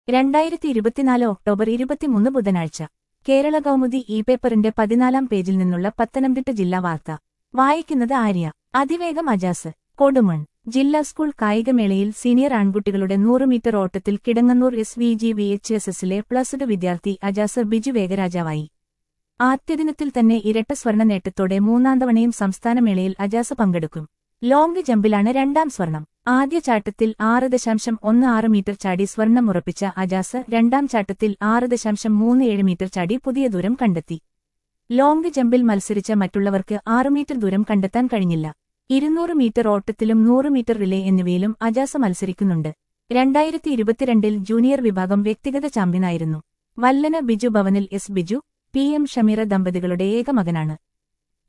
രണ്ടായിരത്തി ഇരുപത്തിനാല് ഒക്ടോബർ ഇരുപത്തിമൂന്ന് ബുധനാഴ്ച കേരള കൗമുദി ഇ പേപ്പറിന്റെ പതിനാലാം പേജിൽ നിന്നുള്ള പത്തനംതിട്ട ജില്ലാ വാർത്ത വായിക്കുന്നത് ആര്യ അതിവേഗം അജാസ് കൊടുമൺ ജില്ലാ സ്കൂൾ കായികമേളയിൽ സീനിയർ ആൺകുട്ടികളുടെ നൂറ് മീറ്റർ ഓട്ടത്തിൽ Kidangannur S V G V H S എസിലെ പ്ലസ് ടു വിദ്യാർത്ഥി അജാസ് ബിജു വേഗരാജാവായി ആദ്യദിനത്തിൽ തന്നെ ഇരട്ട സ്വർണ്ണ നേട്ടത്തോടെ മൂന്നാം തവണയും സംസ്ഥാനമേളയിൽ അജാസ് പങ്കെടുക്കും ലോങ് ജമ്പിലാണ് രണ്ടാം സ്വർണം ആദ്യ ചാട്ടത്തിൽ ആറ് ദശാംശം ഒന്ന് ആറ് മീറ്റർ ചാടി സ്വർണം ഉറപ്പിച്ച അജാസ് രണ്ടാം ചാട്ടത്തിൽ ആറ് ദശാംശം മൂന്ന് ഏഴ് മീറ്റർ ചാടി പുതിയ ദൂരം കണ്ടെത്തി ലോങ് ജമ്പിൽ മത്സരിച്ച മറ്റുള്ളവർക്ക് ആറ് മീറ്റർ ദൂരം കണ്ടെത്താൻ കഴിഞ്ഞില്ല ഇരുന്നൂറ് മീറ്റർ ഓട്ടത്തിലും നൂറ് മീറ്റർ റിലേ എന്നിവയിലും അജാസ മത്സരിക്കുന്നുണ്ട് രണ്ടായിരത്തി ഇരുപത്തിരണ്ടിൽ ജൂനിയർ വിഭാഗം വ്യക്തിഗത ചാമ്പ്യനായിരുന്നു വല്ലന ബിജു ഭവനിൽ S Biju P M Shameera ദമ്പതികളുടെ ഏക മകനാണ്